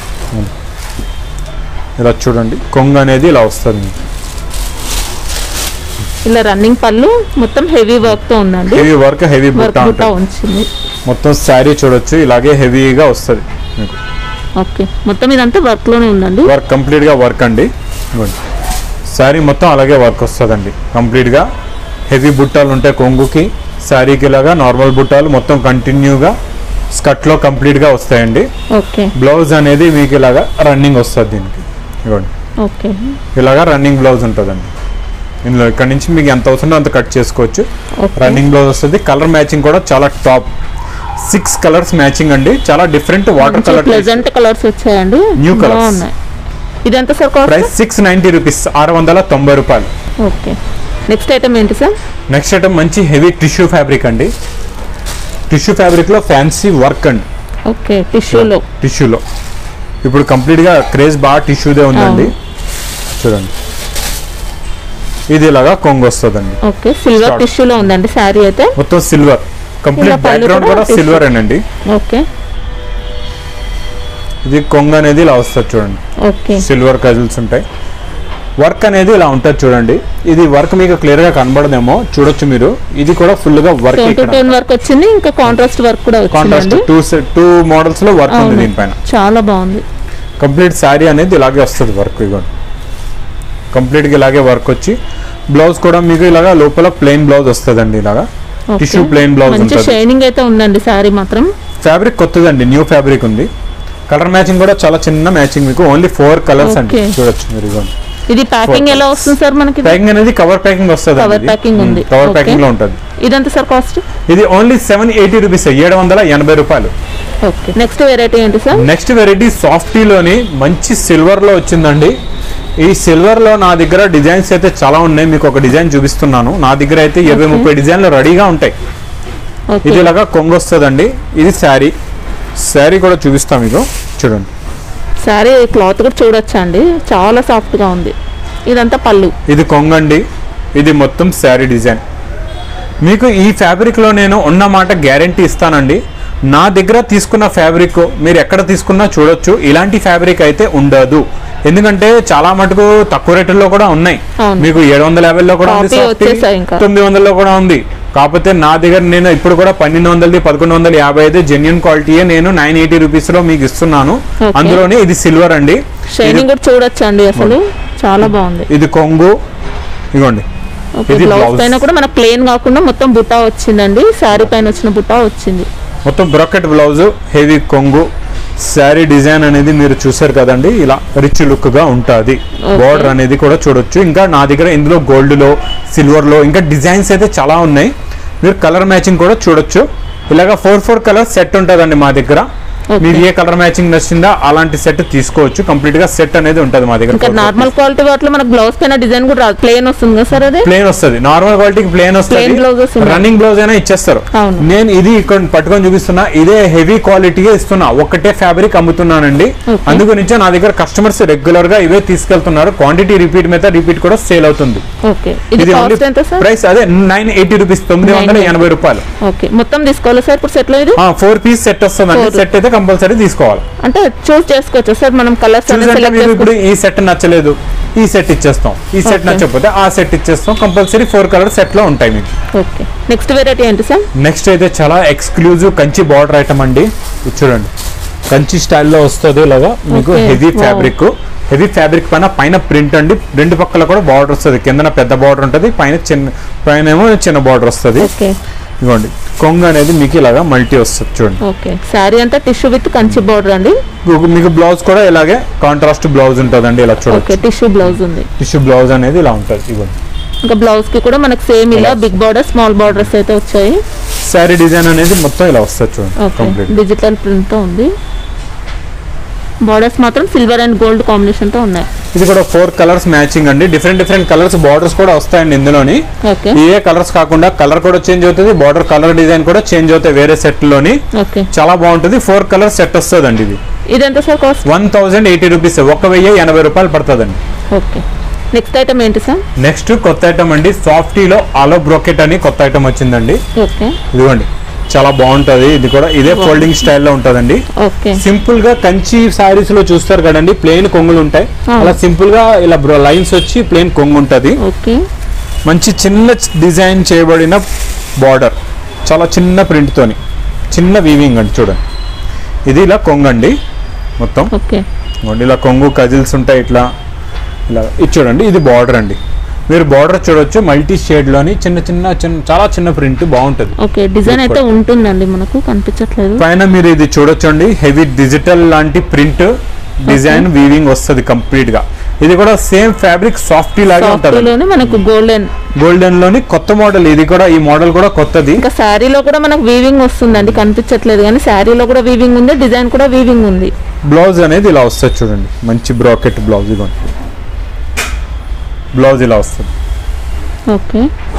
ఇలా చూడండి కొంగు అనేది ఇలా వస్తుంది మీకు. ఇలా రన్నింగ్ పళ్ళు మొత్తం హెవీ వర్క్ తో ఉందండి హెవీ వర్క్ హెవీ వర్క్ బుట్ట బుట్ట ఉంటుంది ఉంచింది మొత్తం శారీ చూడొచ్చు ఇలాగే హెవీగా వస్తుంది మీకు ఓకే మొత్తం ఇదంతా వర్క్ లోనే ఉందండి వర్క్ కంప్లీట్ గా వర్క్ అండి ఇవ్వండి శారీ మొత్తం అలాగే వర్క్ వస్తుందండి కంప్లీట్ గా హెవీ బుట్టాలు ఉంటాయి కొంగుకి శారీకి ఇలాగా నార్మల్ బుట్టాలు మొత్తం కంటిన్యూగా స్కర్ట్ లో కంప్లీట్ గా వస్తాయండి ఓకే బ్లౌజ్ అనేది మీకు ఇలాగా రన్నింగ్ వస్తుంది దీనికి ఇవ్వండి ఓకే ఇలాగా రన్నింగ్ బ్లౌజ్ ఉంటుందండి ఇందులో ఇక్కడ నుంచి మీకు ఎంత అవసరమో అంత కట్ చేసుకోవచ్చు ఓకే రన్నింగ్ బ్లౌజ్ వస్తుంది కలర్ మ్యాచింగ్ కూడా చాలా టాప్ సిక్స్ కలర్స్ మ్యాచింగ్ అండి చాలా different water colour pleasant colours వచ్చాయండి New colours. బాగున్నాయి ఇదెంత sir cost price six ninety rupees ఆరు వందల తొంభై రూపాయలు ఓకే నెక్స్ట్ ఐటమ్ ఏంటి సార్ నెక్స్ట్ ఐటమ్ మంచి హెవీ టిష్యూ ఫ్యాబ్రిక్ అండి టిష్యూ ఫ్యాబ్రిక్ లో ఫ్యాన్సీ వర్క్ అండి ఓకే టిష్యూలో టిష్యూలో ఇప్పుడు కంప్లీట్ గా క్రేజ్ బాగా టిష్యూదే ఉందండి చూడండి ఇది ఇలాగా కొంగు వస్తుందండి ఓకే సిల్వర్ Start. టిష్యూలో ఉందండి శారీ అయితే మొత్తం సిల్వర్ కంప్లీట్ ఇలా పళ్ళు బ్యాక్గ్రౌండ్ కూడా కూడా tissue. సిల్వర్ అండి ఓకే ఇది కొంగు అనేది ఇలా వస్తుంది చూడండి ఓకే సిల్వర్ కజిల్స్ ఉంటాయి వర్క్ అనేది ఇలా ఉంటుంది చూడండి ఇది వర్క్ మీకు క్లియర్ గా కనబడదేమో చూడొచ్చు మీరు ఇది కూడా ఫుల్ గా వర్క్ టోన్ టు ఇక్కడ టోన్ వర్క్ వచ్చింది ఇంకా కాంట్రాస్ట్ వర్క్ కూడా కాంట్రాస్ట్ వచ్చిందండి టూ టూ మోడల్స్ లో వర్క్ ఉంది అవును. దీనిపైన చాలా బాగుంది కంప్లీట్ శారీ అనేది ఇలాగే వస్తుంది వర్క్ ఇవ్వండి కంప్లీట్ గా ఇలాగే వర్క్ వచ్చి బ్లౌజ్ కూడా మీకు ఇలాగా లోపల ప్లెయిన్ బ్లౌజ్ వస్తుందండి ఇలాగా ఓకే. టిష్యూ ప్లెయిన్ బ్లౌజ్ మంచి ఉంటుంది షైనింగ్ అయితే ఉందండి శారీ మాత్రం ఫ్యాబ్రిక్ కొత్తదండి న్యూ ఫ్యాబ్రిక్ ఉంది కలర్ మ్యాచింగ్ కూడా చాలా చిన్న మ్యాచింగ్ మీకు ఓన్లీ ఫోర్ కలర్స్ అండి Okay. చూడొచ్చు మీరు ఇదిగోండి ఇది ప్యాకింగ్ ఎలా వస్తుంది సార్ మనకి ఇది? ప్యాకింగ్ అనేది కవర్ ప్యాకింగ్ వస్తుంది Cover packing ఉంది. Cover Okay. ప్యాకింగ్ లో ఉంటుంది ఇదంతా సార్ కాస్ట్ ఇది ఓన్లీ సెవెన్ ఎయిటీ రూపీస్ ఏడు వందల ఎనభై రూపాయలు ఓకే నెక్స్ట్ వెరైటీ ఏంటి సార్ నెక్స్ట్ వెరైటీ సాఫ్టీలోని మంచి సిల్వర్ లో వచ్చిందండి ఈ సిల్వర్ లో నా దగ్గర డిజైన్స్ అయితే చాలా ఉన్నాయి మీకు ఒక డిజైన్ చూపిస్తున్నాను నా దగ్గర అయితే ఇరవై Okay. ముప్పై డిజైన్లు రెడీగా ఉంటాయి ఓకే ఇది ఇలాగా కొంగు వస్తుందండి ఇది శారీ శారీ కూడా చూపిస్తాం మీకు చూడండి శారీ క్లాత్ కూడా చూడొచ్చా అండి చాలా సాఫ్ట్ గా ఉంది ఇదంతా పళ్ళు ఇది కొంగండి ఇది మొత్తం శారీ డిజైన్ మీకు ఈ ఫ్యాబ్రిక్ లో నేను ఉన్న మాట గ్యారంటీ ఇస్తానండి నా దగ్గర తీసుకున్న ఫ్యాబ్రిక్ మీరు ఎక్కడ తీసుకున్నా చూడొచ్చు ఇలాంటి ఫ్యాబ్రిక్ అయితే ఉండదు ఎందుకంటే చాలా మటుకు తక్కువ రేట్లలో కూడా ఉన్నాయి అవును. మీకు ఏడు వందల యాభైలో కూడా ఉంది Copy softy, వచ్చేసాయి ఇంకా. తొమ్మిది వందలలో కూడా ఉంది కాకపోతే నా దగ్గర నేను ఇప్పుడు కూడా పన్నెండు వందలది పదకొండు వందల యాభై ఐదు జెన్యున్ క్వాలిటీయే నేను నైన్ ఎయిటీ రూపీస్ లో మీకు ఇస్తున్నాను Okay. అందులోనే ఇది సిల్వర్ అండి షైనింగ్ కూడా చూడొచ్చా అండి అసలు చాలా బాగుంది ఇది కొంగు ఇగోండి ఓకే ఇది బ్లౌజ్ blouse. పైన కూడా మనకు ప్లేన్ కాకుండా మొత్తం బుటా వచ్చిందండి శారీ పైన వచ్చిన బుటా వచ్చింది మొత్తం బ్రొకెట్ బ్లౌజ్ హెవీ కొంగు శారీ డిజైన్ అనేది మీరు చూసారు కదండి ఇలా రిచ్ లుక్ గా ఉంటుంది Okay. బార్డర్ అనేది కూడా చూడొచ్చు ఇంకా నా దగ్గర ఇందులో గోల్డ్ లో సిల్వర్ లో ఇంకా డిజైన్స్ అయితే చాలా ఉన్నాయి మీరు కలర్ మ్యాచింగ్ కూడా చూడొచ్చు ఇలాగా ఫోర్ ఫోర్ కలర్ సెట్ ఉంటుందండి మా దగ్గర Okay. మీకు ఏ కలర్ మ్యాచింగ్ నచ్చిందా అలాంటి సెట్ తీసుకోవచ్చు కంప్లీట్ గా సెట్ అనేది ఉంటుంది మా దగ్గర ఇంకా నార్మల్ క్వాలిటీ వాటిలో మనకు బ్లౌజ్ పైన డిజైన్ కూడా ప్లేన్ వస్తుంది కదా సార్ అదే ప్లేన్ వస్తుంది నార్మల్ క్వాలిటీకి ప్లేన్ Plain blouses వస్తుంది ఉన్నాయి. రన్నింగ్ బ్లౌజ్ అయినా ఇచ్చేస్తారు అవును. నేను ఇది ఇక్కడ పట్టుకొని చూపిస్తున్నా ఇదే హెవీ క్వాలిటీ ఇస్తున్నా ఒకటే ఫ్యాబ్రిక్ అమ్ముతున్నానండి Okay. అందు గురించి నా దగ్గర కస్టమర్స్ రెగ్యులర్ గా ఇవే తీసుకెళ్తున్నారు క్వాంటిటీ రిపీట్ మీద రిపీట్ కూడా సేల్ అవుతుంది ఓకే ఇది కాస్ట్ ఎంత సార్ ప్రైస్ అదే నైన్ ఎయిటీ రూపీస్ తొమ్మిది వందల 980. ఎనభై రూపాయలు ఓకే మొత్తం తీసుకోవాలా సార్ ఇప్పుడు సెట్ లో ఇది ఫోర్ పీస్ సెట్ వస్తుందండి Four. సెట్ అయితే కంపల్సరీ తీసుకోవాలి అంటే చూస్ చేసుకోవచ్చా సార్ మనం కలర్స్ చూసంటే సెలెక్ట్ మీకు ఇప్పుడు చేసుకోవచ్చు ఈ సెట్ నచ్చలేదు ఈ సెట్ ఇచ్చేస్తాం ఈ సెట్ Okay. నచ్చకపోతే ఆ సెట్ ఇచ్చేస్తాం కంపల్సరీ ఫోర్ కలర్ సెట్ లో ఉంటాయి మీకు ఓకే నెక్స్ట్ వెరైటీ ఏంటి సార్ నెక్స్ట్ అయితే చాలా ఎక్స్క్లూజివ్ కంచి బార్డర్ ఐటమ్ అండి ఇది చూడండి కంచి స్టైల్లో వస్తుంది ఇలాగా మీకు Okay. Heavy Wow. Fabric heavy fabric పైన పైన ప్రింట్ అండి రెండు పక్కల కూడా బార్డర్ వస్తుంది కిందన పెద్ద బార్డర్ ఉంటుంది పైన చిన్న పైన ఏమో చిన్న బార్డర్ వస్తుంది ఓకే ఇదిగోండి కొంగు అనేది మీకు ఇలాగా మల్టీ వస్తుంది చూడండి ఓకే శారీ అంతా టిష్యూ విత్ కంచి బార్డర్ అండి మీకు- మీకు బ్లౌజ్ కూడా ఇలాగే కాంట్రాస్ట్ బ్లౌజ్ ఉంటుందండి ఇలా ఓకే చూడొచ్చు టిష్యూ బ్లౌజ్ ఉంది టిష్యూ బ్లౌజ్ అనేది ఇలా ఉంటుంది ఇవ్వండి ఇంకా బ్లౌజ్ కి కూడా మనకు సేమ్ ఇలా Yes. Big border small borders అయితే వచ్చాయి శారీ డిజైన్ అనేది మొత్తం ఇలా వస్తుంది చూడండి ఓకే కంప్లీట్ డిజిటల్ ప్రింట్ తో ఉంది బార్డర్స్ మాత్రం సిల్వర్ అండ్ గోల్డ్ కాంబినేషన్ తో ఉన్నాయి ఇది కూడా ఫోర్ కలర్స్ మ్యాచింగ్ అండి డిఫరెంట్ డిఫరెంట్ కలర్స్ బార్డర్స్ కూడా వస్తాయండి ఇందులోని ఓకే ఏ కలర్స్ కాకుండా కలర్ కూడా చేంజ్ అవుతుంది బార్డర్ కలర్ డిజైన్ కూడా చేంజ్ అవుతాయి వేరే సెట్ లోని ఓకే చాలా బాగుంటుంది ఫోర్ కలర్ సెట్ వస్తుందండి ఇది ఇదెంత sir cost one thousand eighty rupees ఒక వెయ్యి ఎనభై రూపాయలు పడుతుందండి ఓకే నెక్స్ట్ ఐటమ్ ఏంటి సార్ నెక్స్ట్ కొత్త ఐటమ్ అండి సాఫ్టీలో ఆలో బ్రోకెట్ అని కొత్త ఐటమ్ వచ్చిందండి ఓకే ఇదిగోండి చాలా బాగుంటది ఇది కూడా ఇదే ఫోల్డింగ్ స్టైల్లో ఉంటుందండి ఓకే సింపుల్ గా కంచి సారీస్ లో చూస్తారు కదండి ప్లెయిన్ కొంగులు ఉంటాయి ఆ. అలా సింపుల్ గా ఇలా లైన్స్ వచ్చి ప్లెయిన్ కొంగు ఉంటది ఓకే మంచి చిన్న డిజైన్ చేయబడిన బార్డర్ చాలా చిన్న ప్రింట్ తోని చిన్న వీవింగ్ అండి చూడండి ఇది ఇలా కొంగండి మొత్తం ఓకే ఇదిగోండి ఇలా కొంగు కజిల్స్ ఉంటాయి ఇట్లా ఇలా ఇది చూడండి ఇది బార్డర్ అండి మీరు బార్డర్ చూడొచ్చు మల్టీ షేడ్ లోని చిన్న చిన్న చిన్న చాలా చిన్న ప్రింట్ బాగుంటది ఓకే డిజైన్ అయితే ఉంటుందండి మనకు కనిపించట్లేదు పైన మీరు ఇది చూడొచ్చండి హెవీ డిజిటల్ లాంటి ప్రింట్ డిజైన్ వీవింగ్ వస్తుంది కంప్లీట్ గా ఇది కూడా సేమ్ ఫ్యాబ్రిక్ సాఫ్టీ లాగే సాఫ్ట్ ఉంటుంది లోనే మనకు గోల్డెన్ గోల్డెన్ లోని కొత్త మోడల్ ఇది కూడా ఈ మోడల్ కూడా కొత్తది ఇంకా శారీలో కూడా మనకు వీవింగ్ వస్తుందండి కనిపించట్లేదు కానీ శారీలో కూడా వీవింగ్ ఉంది డిజైన్ కూడా వీవింగ్ ఉంది బ్లౌజ్ అనేది ఇలా వస్తుంది చూడండి మంచి బ్రాకెట్ బ్లౌజ్ ఇదిగోండి బ్లౌజ్ ఇలా వస్తుంది ఓకే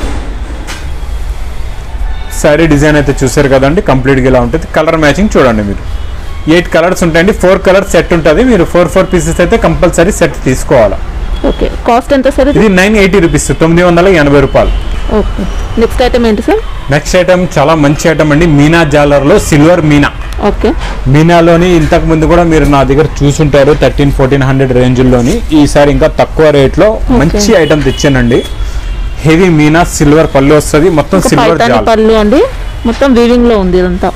శారీ డిజైన్ అయితే చూసారు కదండి కంప్లీట్గా ఇలా ఉంటుంది కలర్ మ్యాచింగ్ చూడండి మీరు ఎయిట్ కలర్స్ ఉంటాయండి ఫోర్ కలర్ సెట్ ఉంటుంది మీరు ఫోర్ ఫోర్ పీసెస్ అయితే కంపల్సరీ సెట్ తీసుకోవాలా ఓకే కాస్ట్ ఎంత సార్ ఇది ఇది నైన్ ఎయిటీ రూపీస్ తొమ్మిది వందల ఎనభై రూపాయలు ఓకే నెక్స్ట్ ఐటమ్ ఏంటి సార్ నెక్స్ట్ ఐటమ్ చాలా మంచి ఐటమ్ అండి మీనా జాలర్లో సిల్వర్ మీనా ఓకే మీనాలోని ఇంతకు ముందు కూడా మీరు నా దగ్గర చూసుంటారు థర్టీన్ ఫోర్టీన్ హండ్రెడ్ రేంజ్లోని ఈసారి ఇంకా తక్కువ రేట్లో మంచి ఐటమ్ తెచ్చానండి హెవీ మీనా సిల్వర్ పళ్ళు వస్తుంది మొత్తం ఒక సిల్వర్ పైతాని జాల్ పళ్ళు అండి మొత్తం వీవింగ్ లో ఉంది ఇదంతా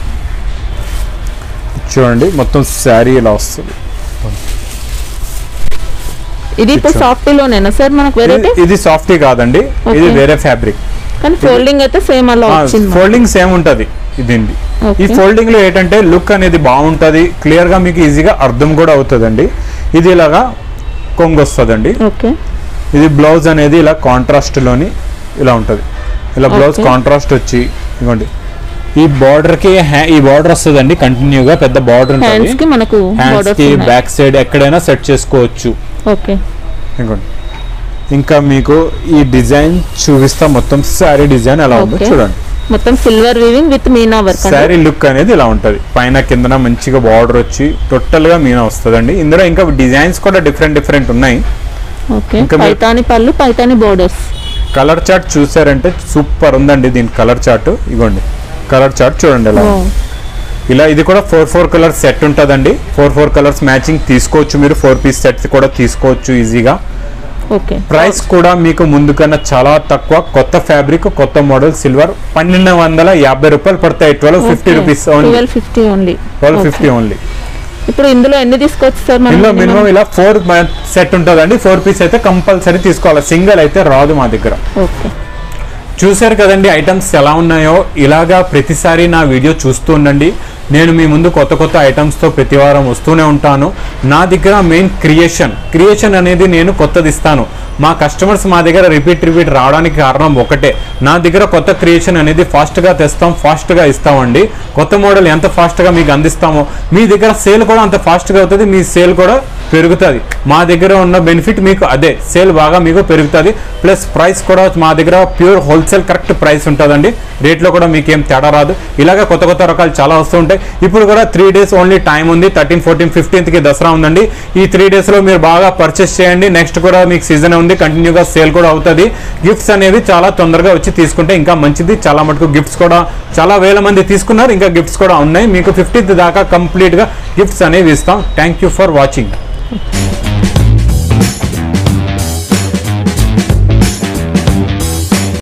చూడండి మొత్తం శారీ ఇలా వస్తుంది ఇది ఇప్పుడు సాఫ్ట్ లోనేనా సార్ మనకు వెరైటీ ఇది- ఇది సాఫ్టీ కాదండి ఇది Okay. వేరే ఫ్యాబ్రిక్ కానీ ఫోల్డింగ్ అయితే సేమ్ అలా వచ్చింది మనకు. ఫోల్డింగ్ సేమ్ ఉంటది ఇదండి ఈ Okay. ఫోల్డింగ్ లో ఏంటంటే లుక్ అనేది బాగుంటది క్లియర్ గా మీకు ఈజీగా అర్థం కూడా అవుతుందండి ఇది ఇలాగా కొంగు వస్తుందండి ఓకే ఇది బ్లౌజ్ అనేది ఇలా కాంట్రాస్ట్ లోని ఇలా ఉంటది ఇలా బ్లౌజ్ Okay. కాంట్రాస్ట్ వచ్చి ఇదిగోండి ఈ బార్డర్ కి హ్యా- ఈ బార్డర్ వస్తుందండి కంటిన్యూగా పెద్ద బార్డర్ హ్యాండ్స్ ఉంటుంది కి మనకు హ్యాండ్స్ బోర్డర్స్ కి ఉన్నాయి బ్యాక్ సైడ్ ఎక్కడైనా సెట్ చేసుకోవచ్చు ఓకే ఇదిగోండి ఇంకా మీకు ఈ డిజైన్ చూపిస్తా మొత్తం శారీ డిజైన్ ఎలా ఉందో Okay. చూడండి మొత్తం సిల్వర్ వీవింగ్ విత్ మీనా వర్క్ అండి శారీ లుక్ అనేది ఇలా ఉంటది పైన కిందన మంచిగా బార్డర్ వచ్చి టోటల్ గా మీనా వస్తుందండి ఇందులో ఇంకా డిజైన్స్ కూడా డిఫరెంట్ డిఫరెంట్ ఉన్నాయి ఓకే ఇంకా మీరు- పైతాని పళ్ళు పైతాని బోర్డర్స్ కలర్ చార్ట్ చూసారంటే సూపర్ ఉందండి దీని కలర్ చార్ట్ ఇగోండి కలర్ చార్ట్ చూడండి ఎలా ఉంది. ఇలా ఇది కూడా ఫోర్ ఫోర్ కలర్ సెట్ ఉంటుందండి ఫోర్ ఫోర్ కలర్స్ మ్యాచింగ్ తీసుకోవచ్చు మీరు ఫోర్ పీస్ సెట్ కూడా తీసుకోవచ్చు ఈజీగా ఓకే ప్రైస్ కూడా మీకు ముందు కన్నా చాలా తక్కువ కొత్త ఫ్యాబ్రిక్ కొత్త మోడల్ సిల్వర్ పన్నెండు వందల యాభై రూపాయలు పడతాయి twelve fifty rupees only twelve fifty only twelve fifty only ఇప్పుడు ఇందులో ఎన్ని తీసుకోవచ్చు సార్ మనం ఇందులో minimum? మినిమం ఇలా ఫోర్ సెట్ ఉంటుందండి ఫోర్ పీస్ అయితే కంపల్సరీ తీసుకోవాలి సింగిల్ అయితే రాదు మా దగ్గర ఓకే చూశారు కదండి ఐటమ్స్ ఎలా ఉన్నాయో ఇలాగా ప్రతిసారి నా వీడియో చూస్తూ ఉండండి నేను మీ ముందు కొత్త కొత్త ఐటమ్స్తో ప్రతి వారం వస్తూనే ఉంటాను నా దగ్గర మెయిన్ క్రియేషన్ క్రియేషన్ అనేది నేను కొత్తది ఇస్తాను మా కస్టమర్స్ మా దగ్గర రిపీట్ రిపీట్ రావడానికి కారణం ఒకటే నా దగ్గర కొత్త క్రియేషన్ అనేది ఫాస్ట్గా తెస్తాం ఫాస్ట్గా ఇస్తామండి కొత్త మోడల్ ఎంత ఫాస్ట్గా మీకు అందిస్తామో మీ దగ్గర సేల్ కూడా అంత ఫాస్ట్గా అవుతుంది మీ సేల్ కూడా పెరుగుతుంది మా దగ్గర ఉన్న బెనిఫిట్ మీకు అదే సేల్ బాగా మీకు పెరుగుతుంది ప్లస్ ప్రైస్ కూడా మా దగ్గర ప్యూర్ హోల్సేల్ కరెక్ట్ ప్రైస్ ఉంటుందండి రేట్లో కూడా మీకు ఏం తేడా రాదు ఇలాగ కొత్త కొత్త రకాలు చాలా వస్తూ ఉంటాయి ఇప్పుడు కూడా త్రీ డేస్ ఓన్లీ టైం ఉంది థర్టీన్ ఫోర్టీన్ ఫిఫ్టీన్త్కి దసరా ఉందండి ఈ త్రీ డేస్లో మీరు బాగా పర్చేస్ చేయండి నెక్స్ట్ కూడా మీకు సీజన్ ఉంది కంటిన్యూగా సేల్ కూడా అవుతుంది గిఫ్ట్స్ అనేవి చాలా తొందరగా వచ్చి తీసుకుంటే ఇంకా మంచిది చాలా మటుకు గిఫ్ట్స్ కూడా చాలా వేల మంది తీసుకున్నారు ఇంకా గిఫ్ట్స్ కూడా ఉన్నాయి మీకు ఫిఫ్టీన్త్ దాకా కంప్లీట్గా గిఫ్ట్స్ అనేవి ఇస్తాం థ్యాంక్ యూ ఫర్ వాచింగ్